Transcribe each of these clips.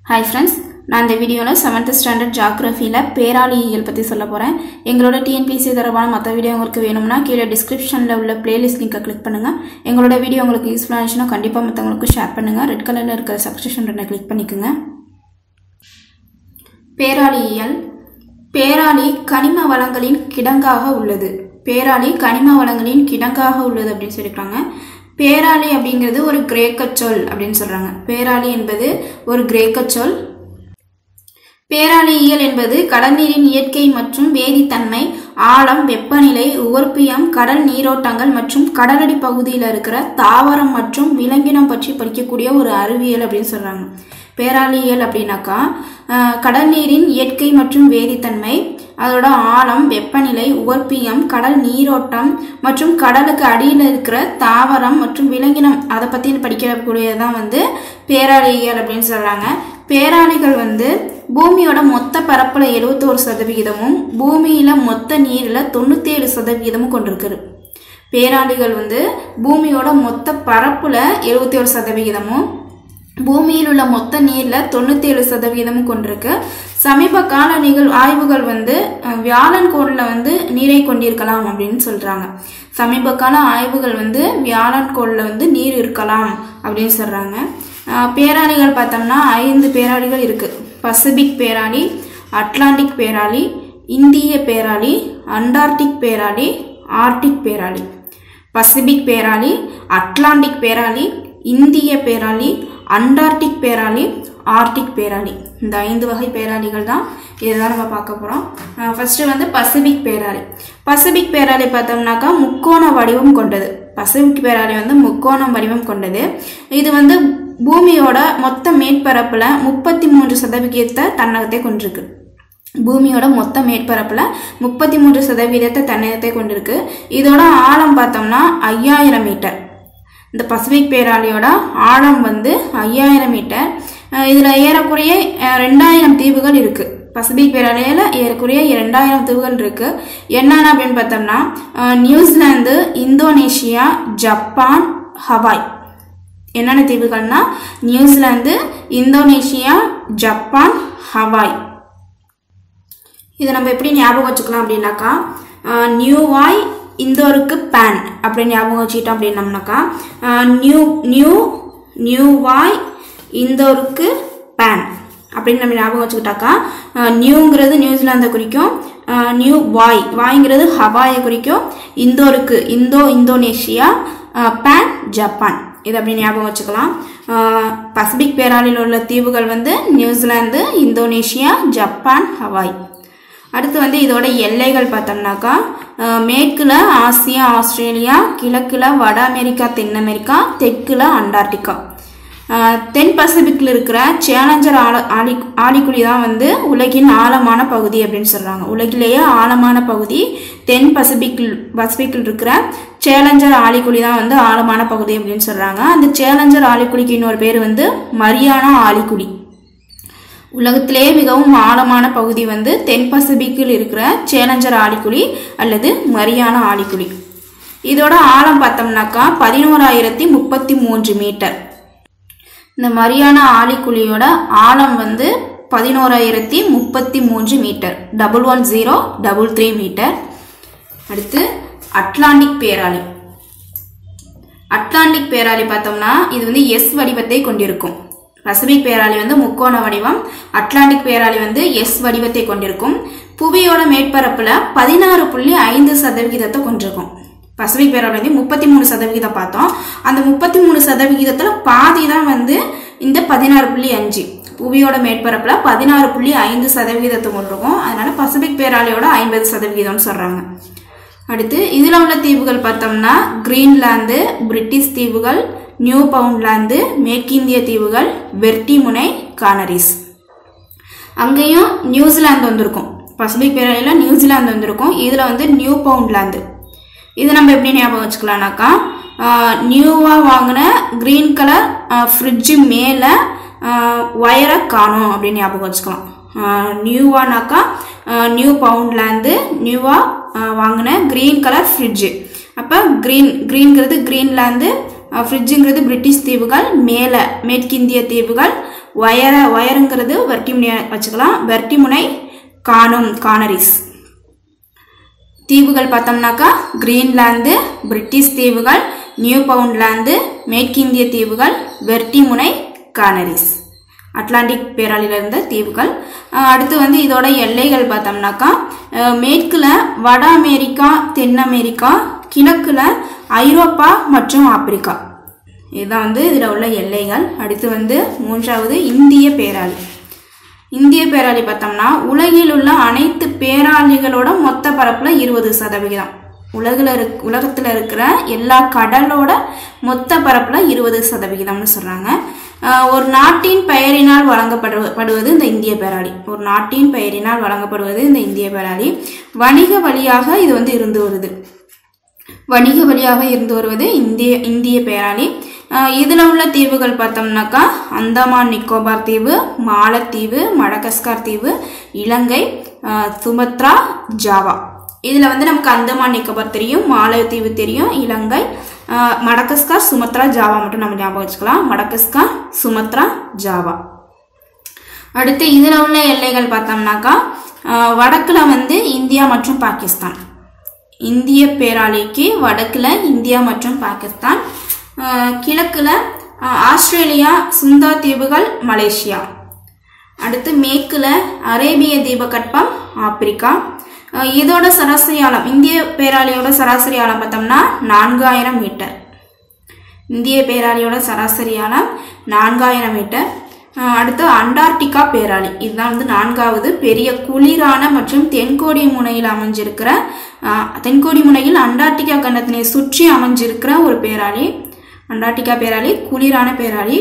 hi friends நான் இந்த வீடியோவில் செவன்த் ஸ்டாண்டர்ட் ஜாக்ரஃபியில் பேராளியியல் பற்றி சொல்ல போகிறேன் எங்களோட டிஎன்பிசி தொடர்பான மற்ற வீடியோ உங்களுக்கு வேணும்னா கீழே டிஸ்கிரிப்ஷனில் உள்ள பிளேலிஸ்ட் லிங்கை கிளிக் பண்ணுங்கள் எங்களோட வீடியோ உங்களுக்கு யூஸ்ஃபுல்லாக இருந்துச்சுன்னா கண்டிப்பாக மற்றவங்களுக்கு ஷேர் பண்ணுங்கள் ரெட் கலரில் இருக்கிற சப்ஸ்கிரிப்ஷன் பட்டனை கிளிக் பண்ணிக்கோங்க பேராளியியல் பேராளி கனிம வளங்களின் கிடங்காக உள்ளது பேராளி கனிம வளங்களின் கிடங்காக உள்ளது அப்படின்னு சொல்லியிருக்காங்க பேராளி அப்படிங்கிறது ஒரு கிரேக்க சொல் அப்படின்னு சொல்றாங்க பேராளி என்பது ஒரு கிரேக்க சொல் பேராளியியல் என்பது கடல் நீரின் இயற்கை மற்றும் வேதித்தன்மை ஆழம் வெப்பநிலை உவர்ப்பியம் கடல் நீரோட்டங்கள் மற்றும் கடலடி பகுதியில் இருக்கிற தாவரம் மற்றும் விலங்கினம் பற்றி படிக்கக்கூடிய ஒரு அறிவியல் அப்படின்னு சொல்றாங்க பேராளியியல் அப்படின்னாக்கா அஹ், கடல் நீரின் இயற்கை மற்றும் வேதித்தன்மை அதோட ஆழம் வெப்பநிலை உவர்ப்பியம் கடல் நீரோட்டம் மற்றும் கடலுக்கு அடியில் இருக்கிற தாவரம் மற்றும் விலங்கினம் அதை பற்றி படிக்கக்கூடியதான் வந்து பேராளியியல் அப்படின்னு சொல்கிறாங்க பேராளிகள் வந்து பூமியோட மொத்த பரப்புல எழுபத்தோரு சதவிகிதமும் பூமியில மொத்த நீர்ல தொண்ணூத்தி ஏழு சதவிகிதமும் கொண்டிருக்குது பேராளிகள் வந்து பூமியோட மொத்த பரப்புல எழுபத்தி ஒரு சதவிகிதமும் பூமியில் உள்ள மொத்த நீர்ல தொண்ணூத்தி ஏழு சதவீதமும் கொண்டிருக்கு சமீப கால நிகழ் ஆய்வுகள் வந்து அஹ், வியாழன் கோள்ல வந்து நீரை கொண்டிருக்கலாம் அப்படின்னு சொல்றாங்க சமீப கால ஆய்வுகள் வந்து வியாழன் கோள்ல வந்து நீர் இருக்கலாம் அப்படின்னு சொல்றாங்க அஹ், பேராளிகள் பார்த்தோம்னா ஐந்து பேராளிகள் இருக்கு பசிபிக் பேராளி அட்லாண்டிக் பேராளி இந்திய பேராளி அண்டார்டிக் பேராளி ஆர்டிக் பேராளி பசிபிக் பேராளி அட்லாண்டிக் பேராளி இந்திய பேராளி அண்டார்டிக் பேராளி ஆர்டிக் பேராளி இந்த ஐந்து வகை பேராளிகள் தான் இதுதான் நம்ம பார்க்க போகிறோம் ஃபர்ஸ்ட் வந்து பசிபிக் பேராளி பசிபிக் பேராளி பார்த்தோம்னாக்கா முக்கோண வடிவம் கொண்டது பசிபிக் பேராளி வந்து முக்கோணம் வடிவம் கொண்டது இது வந்து பூமியோட மொத்த மேற்பரப்புல முப்பத்தி மூன்று சதவிகிதத்தை தன்னகத்தை கொண்டிருக்கு பூமியோட மொத்த மேற்பரப்புல முப்பத்தி மூன்று சதவீதத்தை தன்னகத்தை கொண்டிருக்கு இதோட ஆழம் பார்த்தோம்னா ஐயாயிரம் மீட்டர் இந்த பசிபிக் பேராளியோட ஆழம் வந்து ஐயாயிரம் மீட்டர் அஹ் இதுல ஏறக்குறைய அஹ், ரெண்டாயிரம் தீவுகள் இருக்கு பசிபிக் பேராளியில ஏறக்குறைய இரண்டாயிரம் தீவுகள் இருக்கு என்னென்ன அப்படின்னு பார்த்தோம்னா அஹ், நியூசிலாந்து இந்தோனேஷியா ஜப்பான் ஹவாய் என்னென்ன தீவுகள்னா நியூசிலாந்து இந்தோனேஷியா ஜப்பான் ஹவாய் இதை நம்ம எப்படி ஞாபகம் வச்சுக்கலாம் அப்படின்னாக்கா அஹ், நியூவாய் இந்தோருக்கு பேன் அப்படின்னு ஞாபகம் வச்சுக்கிட்டோம் அப்படின்னம்னாக்கா அஹ், நியூ நியூ நியூவாய் இந்தோருக்கு பேன் அப்படின்னு நம்ம ஞாபகம் வச்சுக்கிட்டாக்கா அஹ், நியூங்கிறது நியூசிலாந்தை குறிக்கும் அஹ், நியூ வாய் வாய்ங்கிறது ஹவாயை குறிக்கும் இந்தோருக்கு இந்தோ இந்தோனேஷியா அஹ், பேன் ஜப்பான் இதை அப்படி ஞாபகம் வச்சுக்கலாம் அஹ், பசிபிக் பேராளில் உள்ள தீவுகள் வந்து நியூசிலாந்து இந்தோனேஷியா ஜப்பான் ஹவாய் அடுத்து வந்து இதோட எல்லைகள் பார்த்தோம்னாக்கா அஹ், மேற்குல ஆசியா ஆஸ்திரேலியா கிழக்குல வட அமெரிக்கா தென் அமெரிக்கா தெற்குல அண்டார்டிகா அஹ், தென் பசிபிக்கில் இருக்கிற சேலஞ்சர் ஆழ ஆழி ஆழிக்குழி தான் வந்து உலகின் ஆழமான பகுதி அப்படின்னு சொல்கிறாங்க உலகிலேயே ஆழமான பகுதி தென் பசிபிக்கில் பசிபிக்கில் இருக்கிற சேலஞ்சர் ஆழிக்குழி தான் வந்து ஆழமான பகுதி அப்படின்னு சொல்கிறாங்க அந்த சேலஞ்சர் ஆழிக்குழிக்கு இன்னொரு பேர் வந்து மரியானா ஆழிக்குழி உலகத்திலேயே மிகவும் ஆழமான பகுதி வந்து தென் பசிபிக்கில் இருக்கிற சேலஞ்சர் ஆழிக்குழி அல்லது மரியானா ஆழிக்குழி இதோட ஆழம் பார்த்தோம்னாக்கா பதினோராயிரத்தி முப்பத்தி மூன்று மீட்டர் இந்த மரியானா ஆழிக்குழியோட ஆழம் வந்து பதினோராயிரத்தி முப்பத்தி மூன்று metre double one zero double three metre அடுத்து அட்லாண்டிக் பேராளி அட்லாண்டிக் பேராளி பார்த்தோம்னா இது வந்து எஸ் வடிவத்தை கொண்டிருக்கும் பசிபிக் பேராளி வந்து முக்கோண வடிவம் அட்லாண்டிக் பேராளி வந்து எஸ் வடிவத்தை கொண்டிருக்கும் புவியோட மேற்பரப்புல பதினாறு புள்ளி ஐந்து சதவிகிதத்தை கொண்டிருக்கும் பசிபிக் பேராளி வந்து முப்பத்தி மூணு சதவிகிதம் பார்த்தோம் அந்த முப்பத்தி மூணு சதவிகிதத்துல பாதி தான் வந்து இந்த பதினாறு புள்ளி அஞ்சு புவியோட மேற்பரப்புல பதினாறு புள்ளி ஐந்து சதவிகிதத்தை கொண்டிருக்கும் அதனால பசிபிக் பேராளியோட ஐம்பது சதவிகிதம்னு சொல்றாங்க அடுத்து இதில் உள்ள தீவுகள் பார்த்தோம்னா கிரீன்லாந்து பிரிட்டிஷ் தீவுகள் நியூ பவுண்ட்லாந்து மேற்கிந்திய தீவுகள் வெர்டி முனை கானரிஸ் அங்கேயும் நியூசிலாந்து வந்திருக்கும் பசிபிக் பேரலையில் நியூசிலாந்து வந்திருக்கும் இதில் வந்து நியூ பவுண்ட்லாந்து இது நம்ம எப்படி ஞாபகம் வச்சுக்கலாம்னாக்கா நியூவாக வாங்கின க்ரீன் கலர் ஃப்ரிட்ஜு மேலே ஒயரை காணும் அப்படின்னு ஞாபகம் வச்சுக்கலாம் நியூவானாக்கா நியூ பவுண்ட்லேருந்து நியூவாக வாங்கின க்ரீன் கலர் ஃப்ரிட்ஜு அப்போ க்ரீன் க்ரீன்கிறது க்ரீன்லேருந்து ஃப்ரிட்ஜுங்கிறது பிரிட்டிஷ் தீவுகள் மேலே மேற்கிந்திய தீவுகள் ஒயர ஒயருங்கிறது வெர்டிமுனை வச்சுக்கலாம் வெர்டிமுனை காணும் கானரிஸ் தீவுகள் பார்த்தோம்னாக்கா கிரீன்லாந்து பிரிட்டிஷ் தீவுகள் நியூ பவுண்ட்லாந்து மேற்கிந்திய தீவுகள் வெர்டிமுனை கானரிஸ் அட்லாண்டிக் பேராளியில் இருந்த தீவுகள் அஹ் அடுத்து வந்து இதோட எல்லைகள் பார்த்தோம்னாக்கா அஹ் மேற்குல வட அமெரிக்கா தென் அமெரிக்கா கிழக்குல ஐரோப்பா மற்றும் ஆப்பிரிக்கா இதுதான் வந்து இதில் உள்ள எல்லைகள் அடுத்து வந்து மூன்றாவது இந்திய பேராளி இந்திய பேராளி பார்த்தோம்னா உலகில் உள்ள அனைத்து பேராளிகளோட மொத்த பரப்பில் இருபது சதவிகிதம் உலகில் இருக் உலகத்தில் இருக்கிற எல்லா கடலோட மொத்த பரப்பில் இருபது சதவிகிதம்னு சொல்கிறாங்க ஒரு நாட்டின் பெயரினால் வழங்கப்படு படுவது இந்த இந்திய பேராளி ஒரு நாட்டின் பெயரினால் வழங்கப்படுவது இந்த இந்திய பேராளி வணிக வழியாக இது வந்து இருந்து வருது வணிக வழியாக இருந்து வருவது இந்திய இந்திய பேராளி அஹ் இதுல உள்ள தீவுகள் பார்த்தோம்னாக்கா அந்தமான் நிக்கோபார் தீவு மாலத்தீவு மடகஸ்கார் தீவு இலங்கை அஹ் சுமத்ரா ஜாவா இதில் வந்து நமக்கு அந்தமான் நிக்கோபார் தெரியும் மாலத்தீவு தெரியும் இலங்கை அஹ் மடகஸ்கார் சுமத்ரா ஜாவா மட்டும் நம்ம ஞாபகம் வச்சுக்கலாம் மடகஸ்கார் சுமத்ரா ஜாவா அடுத்து இதில் உள்ள எல்லைகள் பார்த்தோம்னாக்கா அஹ் வடக்குல வந்து இந்தியா மற்றும் பாகிஸ்தான் இந்திய பேராளிக்கு வடக்கில் இந்தியா மற்றும் பாகிஸ்தான் அஹ் கிழக்குல அஹ் ஆஸ்திரேலியா சுந்தா தீவுகள் மலேசியா அடுத்து மேற்குல அரேபிய தீபகற்பம் ஆப்பிரிக்கா அஹ் இதோட சராசரி ஆழம் இந்திய பேராளியோட சராசரி ஆழம் பார்த்தோம்னா நான்காயிரம் மீட்டர் இந்திய பேராளியோட சராசரி ஆழம் நான்காயிரம் மீட்டர் அஹ் அடுத்து அண்டார்டிகா பேராளி இதுதான் வந்து நான்காவது பெரிய குளிரான மற்றும் தென்கோடி முனையில் அமைஞ்சிருக்கிற அஹ், தென்கோடி முனையில் அண்டார்டிகா கண்டத்தினை சுற்றி அமைஞ்சிருக்கிற ஒரு பேராளி அண்டார்டிகா பேராளி குளிரான பேராளி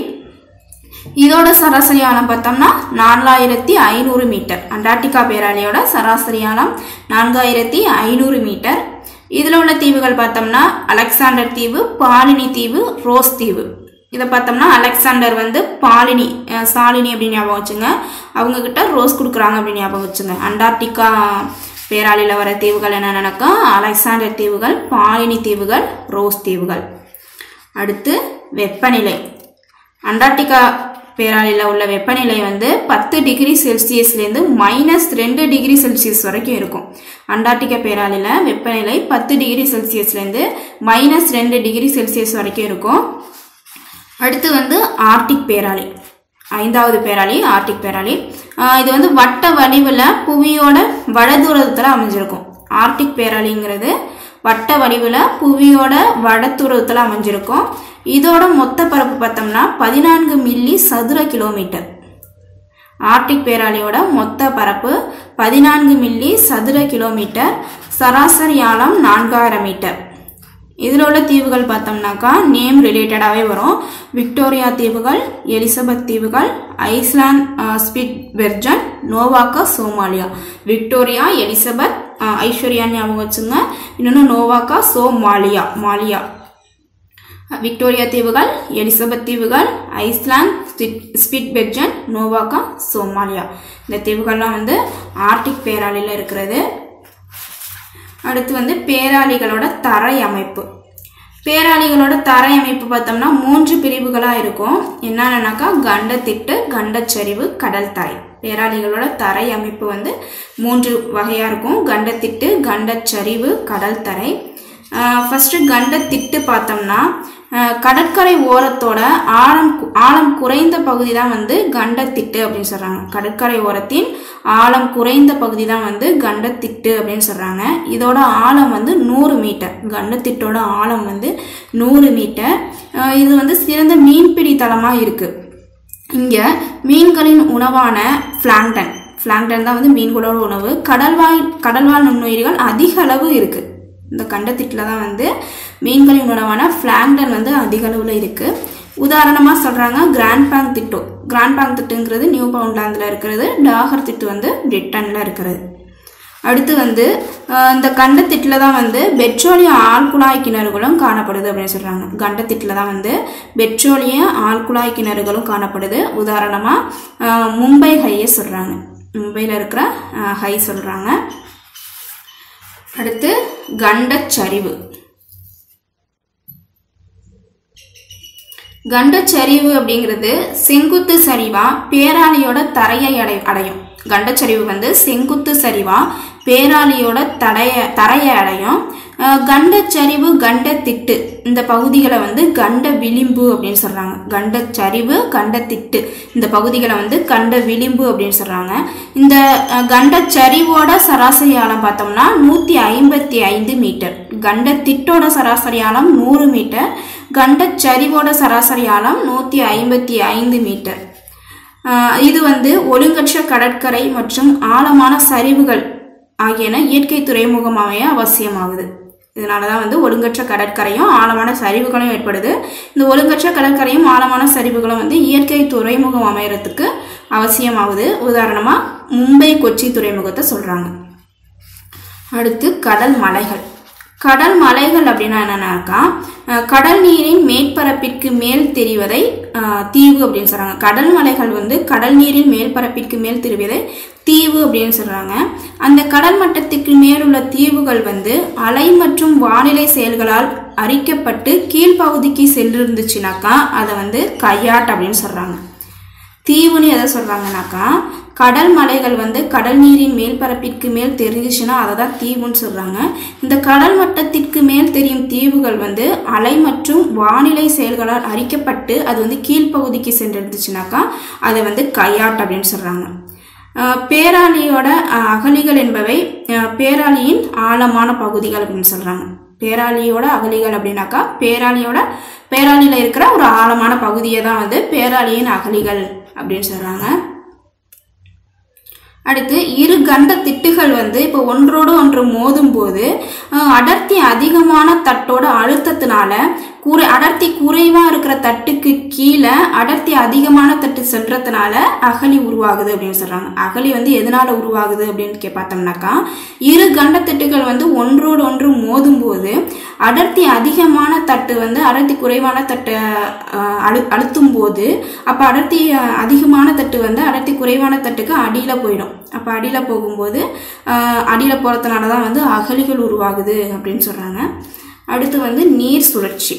இதோட சராசரி ஆழம் பார்த்தோம்னா நாலாயிரத்தி ஐநூறு மீட்டர் அண்டார்டிகா பேராளியோட சராசரி ஆழம் நான்காயிரத்தி ஐநூறு மீட்டர் இதில் உள்ள தீவுகள் பார்த்தோம்னா அலெக்சாண்டர் தீவு பாலினி தீவு ரோஸ் தீவு இதை பார்த்தோம்னா அலெக்சாண்டர் வந்து பாலினி அஹ் சாலினி அப்படின்னு ஞாபகம் வச்சுங்க அவங்க கிட்ட ரோஸ் கொடுக்குறாங்க அப்படின்னு ஞாபகம் வச்சுங்க அண்டார்டிகா பேராளியில் வர தீவுகள் என்னென்னக்கா அலெக்சாண்டர் தீவுகள் பாலினி தீவுகள் ரோஸ் தீவுகள் அடுத்து வெப்பநிலை அண்டார்டிகா பேராளியில் உள்ள வெப்பநிலை வந்து பத்து டிகிரி செல்சியஸ்லேருந்து மைனஸ் ரெண்டு டிகிரி செல்சியஸ் வரைக்கும் இருக்கும் அண்டார்டிகா பேராளியில் வெப்பநிலை பத்து டிகிரி செல்சியஸ்லேருந்து மைனஸ் ரெண்டு டிகிரி செல்சியஸ் வரைக்கும் இருக்கும் அடுத்து வந்து ஆர்டிக் பேராளி ஐந்தாவது பேராளி ஆர்டிக் பேராளி ஆஹ் இது வந்து வட்ட வடிவில் புவியோட வடதூரத்தில் அமைஞ்சிருக்கும் ஆர்டிக் பேராளிங்கிறது வட்ட வடிவில் புவியோட வடதுரத்தில் அமைஞ்சிருக்கும் இதோட மொத்த பரப்பு பார்த்தோம்னா பதினான்கு மில்லி சதுர கிலோமீட்டர் ஆர்டிக் பேராளியோட மொத்த பரப்பு பதினான்கு மில்லி சதுர கிலோமீட்டர் சராசரி ஆழம் நான்காயிரம் மீட்டர் இதில் உள்ள தீவுகள் பார்த்தோம்னாக்கா நேம் ரிலேட்டடாகவே வரும் விக்டோரியா தீவுகள் எலிசபெத் தீவுகள் ஐஸ்லாந்து ஸ்பிட் வெர்ஜன் நோவாக்கா சோமாலியா விக்டோரியா எலிசபெத் அஹ், ஐஸ்வர்யா ஞாபகம் வச்சுங்க இன்னொன்று நோவாக்கா சோமாலியா மாலியா விக்டோரியா தீவுகள் எலிசபெத் தீவுகள் ஐஸ்லாந்து ஸ்பிட் பெர்ஜன் நோவாக்கா சோமாலியா இந்த தீவுகள்லாம் வந்து ஆர்டிக் பேராளியில் இருக்கிறது அடுத்து வந்து பேராளிகளோட தரை அமைப்பு பேராளிகளோட தரை அமைப்பு பார்த்தோம்னா மூன்று பிரிவுகளாக இருக்கும் என்னென்னனாக்கா கண்டத்திட்டு கண்டச்சரிவு கடல் தாய் பேராளிகளோட தரை அமைப்பு வந்து மூன்று வகையாக இருக்கும் கண்டத்திட்டு கண்டச்சரிவு கடல் தரை ஃபஸ்ட்டு கண்டத்திட்டு பார்த்தோம்னா அஹ், கடற்கரை ஓரத்தோட ஆழம் கு- ஆழம் குறைந்த பகுதி தான் வந்து கண்டத்திட்டு அப்படின்னு சொல்கிறாங்க கடற்கரை ஓரத்தின் ஆழம் குறைந்த பகுதி தான் வந்து கண்டத்திட்டு அப்படின்னு சொல்கிறாங்க இதோட ஆழம் வந்து நூறு மீட்டர் கண்டத்திட்டோட ஆழம் வந்து நூறு மீட்டர் அஹ், இது வந்து சிறந்த மீன்பிடி தளமாக இருக்குது இங்கே மீன்களின் உணவான பிளாங்டன் பிளாங்டன் தான் வந்து மீன்களோட உணவு கடல்வாழ் கடல்வாழ் நுண்ணுயிரிகள் அதிக அளவு இருக்குது இந்த கண்டத்திட்டில் தான் வந்து மீன்களின் உணவான பிளாங்டன் வந்து அதிக அளவில் இருக்குது உதாரணமாக சொல்கிறாங்க கிராண்ட் பேங்க் திட்டு கிராண்ட் பேங்க் திட்டுங்கிறது நியூ பவுண்ட்லாந்தில் இருக்கிறது டாகர் திட்டு வந்து பிரிட்டனில் இருக்கிறது அடுத்து வந்து அஹ், இந்த கண்டத்திட்டில் தான் வந்து பெட்ரோலிய ஆழ்குழாய் கிணறுகளும் காணப்படுது அப்படின்னு சொல்கிறாங்க கண்டத்திட்டில் தான் வந்து பெட்ரோலிய ஆழ்குழாய் கிணறுகளும் காணப்படுது உதாரணமாக மும்பை ஹையை சொல்கிறாங்க மும்பையில் இருக்கிற அஹ், ஹை சொல்கிறாங்க அடுத்து கண்டச்சரிவு கண்டச்சரிவு அப்படிங்கிறது செங்குத்து சரிவா பேராளியோட தரையை அடை அடையும் கண்டச்சரிவு வந்து செங்குத்து சரிவா பேராளியோட தடைய தரையை அடையும் அஹ் கண்டச்சரிவு கண்டத்திட்டு இந்த பகுதிகளை வந்து கண்ட விளிம்பு அப்படின்னு சொல்றாங்க கண்டச்சரிவு கண்டத்திட்டு இந்த பகுதிகளை வந்து கண்ட விளிம்பு அப்படின்னு சொல்றாங்க இந்த அஹ், கண்டச்சரிவோட சராசரி ஆழம் பார்த்தோம்னா நூற்றி ஐம்பத்தி ஐந்து மீட்டர் கண்டத்திட்டோட சராசரி ஆழம் நூறு மீட்டர் கண்டச்சரிவோட சராசரி ஆழம் நூற்றி ஐம்பத்தி ஐந்து மீட்டர் ஆஹ் இது வந்து ஒழுங்கற்ற கடற்கரை மற்றும் ஆழமான சரிவுகள் ஆகியன இயற்கை துறைமுகம் அமைய அவசியமாகுது இதனால தான் வந்து ஒழுங்கற்ற கடற்கரையும் ஆழமான சரிவுகளும் ஏற்படுது இந்த ஒழுங்கற்ற கடற்கரையும் ஆழமான சரிவுகளும் வந்து இயற்கை துறைமுகம் அமையறதுக்கு அவசியமாகுது உதாரணமாக மும்பை கொச்சி துறைமுகத்தை சொல்கிறாங்க அடுத்து கடல் மலைகள் கடல் மலைகள் அப்படின்னா என்னன்னாக்கா அஹ், கடல் நீரின் மேற்பரப்பிற்கு மேல் தெரிவதை அஹ், தீவு அப்படின்னு சொல்றாங்க கடல் மலைகள் வந்து கடல் நீரின் மேற்பரப்பிற்கு மேல் தெரிவதை தீவு அப்படின்னு சொல்றாங்க அந்த கடல் மட்டத்துக்கு மேலுள்ள தீவுகள் வந்து அலை மற்றும் வானிலை செயல்களால் அரிக்கப்பட்டு கீழ்ப்பகுதிக்கு சென்றிருந்துச்சுனாக்கா அதை வந்து கையாட் அப்படின்னு சொல்றாங்க தீவுன்னு எதை சொல்றாங்கனாக்கா கடல் மலைகள் வந்து கடல் நீரின் மேல்பரப்பிற்கு மேல் தெரிஞ்சிச்சுன்னா அதை தான் தீவுன்னு சொல்றாங்க இந்த கடல் மட்டத்திற்கு மேல் தெரியும் தீவுகள் வந்து அலை மற்றும் வானிலை செயல்களால் அரிக்கப்பட்டு அது வந்து கீழ்ப்பகுதிக்கு சென்றிருந்துச்சுனாக்கா அதை வந்து கையாட் அப்படின்னு சொல்றாங்க அஹ் பேராளியோட அஹ், அகழிகள் என்பவை அஹ், பேராளியின் ஆழமான பகுதிகள் அப்படின்னு சொல்றாங்க பேராளியோட அகழிகள் அப்படின்னாக்கா பேராளியோட பேராளியில் இருக்கிற ஒரு ஆழமான பகுதியை தான் வந்து பேராளியின் அகழிகள் அப்படின்னு சொல்றாங்க அடுத்து இரு கண்ட திட்டுகள் வந்து இப்போ ஒன்றோடு ஒன்று மோதும் போது அஹ், அடர்த்தி அதிகமான தட்டோட அழுத்தத்தினால குறை அடர்த்தி குறைவா இருக்கிற தட்டுக்கு கீழே அடர்த்தி அதிகமான தட்டு செல்றதுனால அகழி உருவாகுது அப்படின்னு சொல்றாங்க அகழி வந்து எதனால உருவாகுது அப்படின்னு கே பார்த்தோம்னாக்கா இரு கண்ட திட்டுகள் வந்து ஒன்றோடு ஒன்று மோதும் போது அடர்த்தி அதிகமான தட்டு வந்து அடர்த்தி குறைவான தட்டை அஹ், அழு அழுத்தும் போது அப்போ அடர்த்தி அஹ், அதிகமான தட்டு வந்து அடர்த்தி குறைவான தட்டுக்கு அடியில் போயிடும் அப்போ அடியில் போகும்போது அடியில் போகிறதுனால தான் வந்து அகழிகள் உருவாகுது அப்படின்னு சொல்கிறாங்க அடுத்து வந்து நீர் சுழற்சி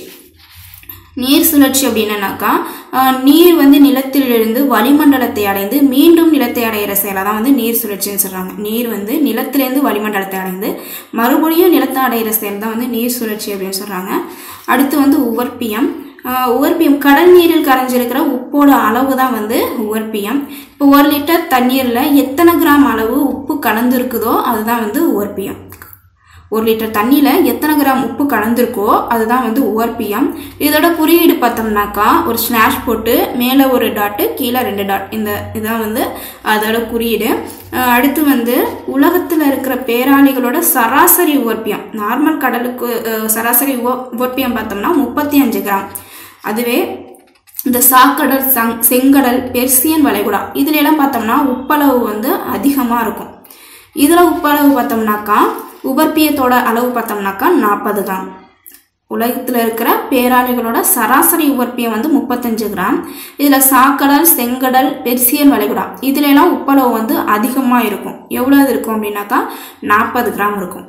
நீர் சுழற்சி அப்படின்னாக்கா அஹ், நீர் வந்து நிலத்திலிருந்து வளிமண்டலத்தை அடைந்து மீண்டும் நிலத்தை அடையிற செயலை தான் வந்து நீர் சுழற்சின்னு சொல்கிறாங்க நீர் வந்து நிலத்திலேருந்து வளிமண்டலத்தை அடைந்து மறுபடியும் நிலத்தை அடையிற செயல் தான் வந்து நீர் சுழற்சி அப்படின்னு சொல்கிறாங்க அடுத்து வந்து உவர்ப்பியம் அஹ், உவர்ப்பியம் கடல் நீரில் கரைஞ்சிருக்கிற உப்போட அளவு தான் வந்து உவர்ப்பியம் இப்போ ஒரு லிட்டர் தண்ணீரில் எத்தனை கிராம் அளவு உப்பு கலந்துருக்குதோ அதுதான் வந்து உவர்ப்பியம் ஒரு லிட்டர் தண்ணியில் எத்தனை கிராம் உப்பு கலந்துருக்கோ அதுதான் வந்து ஓஆர்பிஎம் இதோட குறியீடு பார்த்தோம்னாக்கா ஒரு ஸ்லாஷ் போட்டு மேலே ஒரு டாட்டு கீழே ரெண்டு டாட் இந்த இதான் வந்து அதோட குறியீடு அஹ் அடுத்து வந்து உலகத்தில் இருக்கிற பேராளிகளோட சராசரி ஓர்பியம் நார்மல் கடலுக்கு அஹ், சராசரி ஓர்பியம் பார்த்தோம்னா முப்பத்தி அஞ்சு கிராம் அதுவே இந்த சாக்கடல் சங் செங்கடல் பெர்சியன் வளைகுடா இதுல எல்லாம் பார்த்தோம்னா உப்பளவு வந்து அதிகமாக இருக்கும் இதில் உப்பளவு பார்த்தோம்னாக்கா உபர்ப்பியத்தோட அளவு பார்த்தோம்னாக்கா நாற்பது கிராம் உலகத்தில் இருக்கிற பேராளிகளோட சராசரி உபர்ப்பியம் வந்து முப்பத்தஞ்சு கிராம் இதில் சாக்கடல் செங்கடல் பெர்சியன் வளைகுடா இதுல எல்லாம் உப்பளவு வந்து அதிகமாக இருக்கும் எவ்வளோ இருக்கும் அப்படின்னாக்கா நாற்பது கிராம் இருக்கும்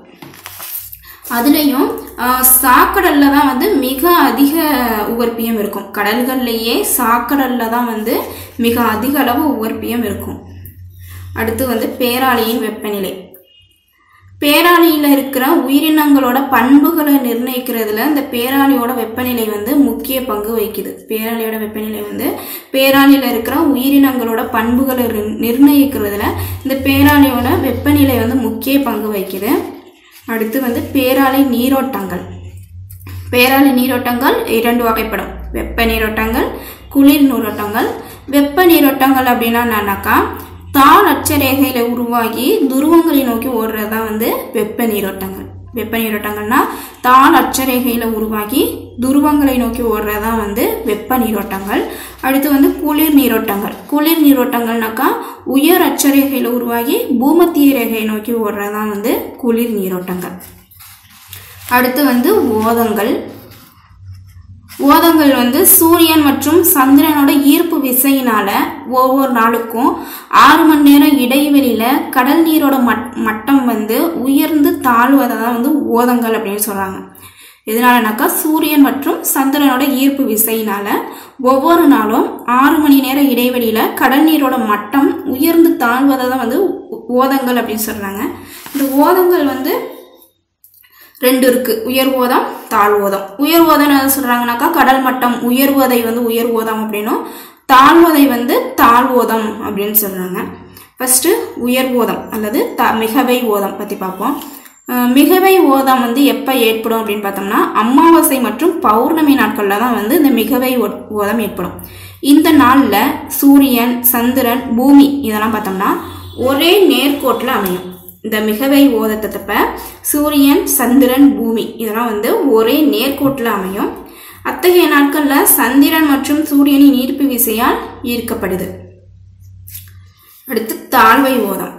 அதுலேயும் சாக்கடல்ல தான் வந்து மிக அதிக உவர்ப்பியம் இருக்கும் கடல்கள்லேயே சாக்கடல்ல தான் வந்து மிக அதிக அளவு உவர்ப்பியம் இருக்கும் அடுத்து வந்து பேராளியின் வெப்பநிலை பேராளியில் இருக்கிற உயிரினங்களோட பண்புகளை நிர்ணயிக்கிறதுல இந்த பேராளியோட வெப்பநிலை வந்து முக்கிய பங்கு வகிக்குது பேராளியோட வெப்பநிலை வந்து பேராளியில் இருக்கிற உயிரினங்களோட பண்புகளை நிர்- நிர்ணயிக்கிறதுல இந்த பேராளியோட வெப்பநிலை வந்து முக்கிய பங்கு வகிக்குது அடுத்து வந்து பேராளி நீரோட்டங்கள் பேராளி நீரோட்டங்கள் இரண்டு வகைப்படும் வெப்ப நீரோட்டங்கள் குளிர் நீரோட்டங்கள் வெப்ப நீரோட்டங்கள் அப்படின்னா என்னன்னாக்கா தாள் அட்சரேகையில உருவாகி துருவங்களை நோக்கி ஓடுறது தான் வந்து வெப்ப நீரோட்டங்கள் வெப்ப நீரோட்டங்கள்னா தாள் அட்சரேகையில உருவாகி துருவங்களை நோக்கி ஓடுறது தான் வந்து வெப்ப நீரோட்டங்கள் அடுத்து வந்து குளிர் நீரோட்டங்கள் குளிர் நீரோட்டங்கள்னாக்கா உயர் அட்சரேகையில உருவாகி பூமத்திய ரேகையை நோக்கி ஓடுறது தான் வந்து குளிர் நீரோட்டங்கள் அடுத்து வந்து ஓதங்கள் ஓதங்கள் வந்து சூரியன் மற்றும் சந்திரனோட ஈர்ப்பு விசையினால ஒவ்வொரு நாளுக்கும் ஆறு மணி நேரம் இடைவெளியில கடல் நீரோட மட் மட்டம் வந்து உயர்ந்து தாழ்வதை தான் வந்து ஓதங்கள் அப்படின்னு சொல்றாங்க எதனாலனாக்கா சூரியன் மற்றும் சந்திரனோட ஈர்ப்பு விசையினால ஒவ்வொரு நாளும் ஆறு மணி நேர இடைவெளியில கடல் நீரோட மட்டம் உயர்ந்து தாழ்வதை தான் வந்து ஓ- ஓதங்கள் அப்படின்னு சொல்றாங்க இந்த ஓதங்கள் வந்து ரெண்டு இருக்கு உயர் ஓதம் தாழ் ஓதம் உயர் ஓதம் என்ன சொல்றாங்கனாக்கா கடல் மட்டம் உயர்வதை வந்து உயர் ஓதம் அப்படின்னும் தாழ்வதை வந்து தாழ் ஓதம் அப்படின்னு சொல்றாங்க ஃபர்ஸ்ட் உயர் ஓதம் அல்லது த மிகவை ஓதம் பத்தி பார்ப்போம் அஹ் மிகவை ஓதம் வந்து எப்போ ஏற்படும் அப்படின்னு பார்த்தோம்னா அமாவாசை மற்றும் பௌர்ணமி நாட்களில் தான் வந்து இந்த மிகவை ஓ- ஓதம் ஏற்படும் இந்த நாளில் சூரியன் சந்திரன் பூமி இதெல்லாம் பார்த்தோம்னா ஒரே நேர்கோட்டில் அமையும் இந்த மிகவை ஓதத்தப்ப சூரியன் சந்திரன் பூமி இதெல்லாம் வந்து ஒரே நேர்கோட்டில் அமையும் அத்தகைய நாட்களில் சந்திரன் மற்றும் சூரியனின் ஈர்ப்பு விசையால் ஈர்க்கப்படுது அடுத்து தாழ்வை ஓதம்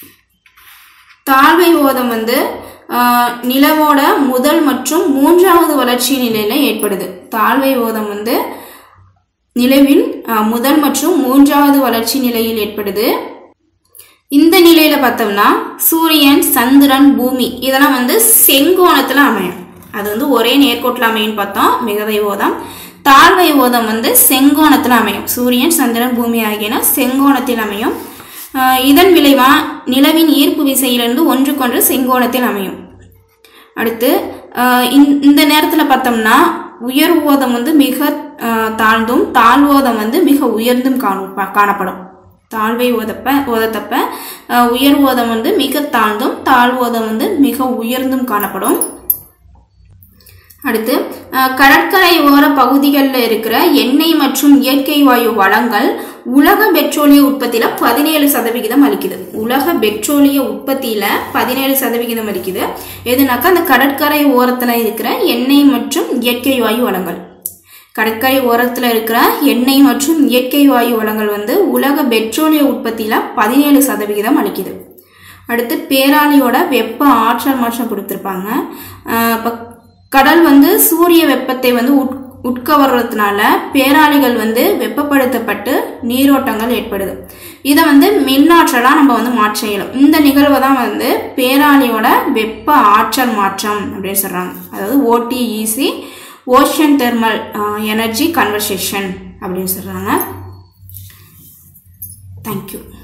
தாழ்வை ஓதம் வந்து ஆஹ், நிலவோட முதல் மற்றும் மூன்றாவது வளர்ச்சி நிலையில ஏற்படுது தாழ்வை ஓதம் வந்து நிலவின் ஆஹ், முதல் மற்றும் மூன்றாவது வளர்ச்சி நிலையில் ஏற்படுது இந்த நிலையில பார்த்தோம்னா சூரியன் சந்திரன் பூமி இதெல்லாம் வந்து செங்கோணத்துல அமையும் அது வந்து ஒரே நேர்கோட்டில் அமையும் பார்த்தோம் மிகவை ஓதம் தாழ்வை ஓதம் வந்து செங்கோணத்துல அமையும் சூரியன் சந்திரன் பூமி ஆகியன செங்கோணத்தில் அமையும் ஆஹ் இதன் விளைவா நிலவின் ஈர்ப்பு விசையிலிருந்து ஒன்றுக்கொன்று செங்கோணத்தில் அமையும் அடுத்து ஆஹ் இந்த- இந்த நேரத்தில் பார்த்தோம்னா உயர் ஓதம் வந்து மிக ஆஹ் தாழ்ந்தும் தாழ்வோதம் வந்து மிக உயர்ந்தும் காணும் பா- காணப்படும் தாழ்வை ஓதப்ப ஓதத்தப்ப ஆஹ் உயர் ஓதம் வந்து மிக தாழ்ந்தும் தாழ்வோதம் வந்து மிக உயர்ந்தும் காணப்படும் அடுத்து அஹ், கடற்கரை ஓர பகுதிகளில் இருக்கிற எண்ணெய் மற்றும் இயற்கை வாயு வளங்கள் உலக பெட்ரோலிய உற்பத்தியில பதினேழு சதவிகிதம் அளிக்குது உலக பெட்ரோலிய உற்பத்தியில பதினேழு சதவிகிதம் அளிக்குது எதுனாக்கா அந்த கடற்கரை ஓரத்துல இருக்கிற எண்ணெய் மற்றும் இயற்கை வாயு வளங்கள் கடற்கரை ஓரத்தில் இருக்கிற எண்ணெய் மற்றும் இயற்கை வாயு வளங்கள் வந்து உலக பெட்ரோலிய உற்பத்தியில பதினேழு சதவிகிதம் அளிக்குது அடுத்து பேராளியோட வெப்ப ஆற்றல் மாற்றம் கொடுத்துருப்பாங்க ஆஹ் இப்ப கடல் வந்து சூரிய வெப்பத்தை வந்து உட் உட்கவர்றதுனால பேராளிகள் வந்து வெப்பப்படுத்தப்பட்டு நீரோட்டங்கள் ஏற்படுது இதை வந்து மின்னாற்றலா நம்ம வந்து மாற்ற இயலும் இந்த நிகழ்வை தான் வந்து பேராளியோட வெப்ப ஆற்றல் மாற்றம் அப்படின்னு சொல்றாங்க அதாவது OTEC ocean thermal energy conversation அப்படின்னு சொல்றாங்க தேங்க்யூ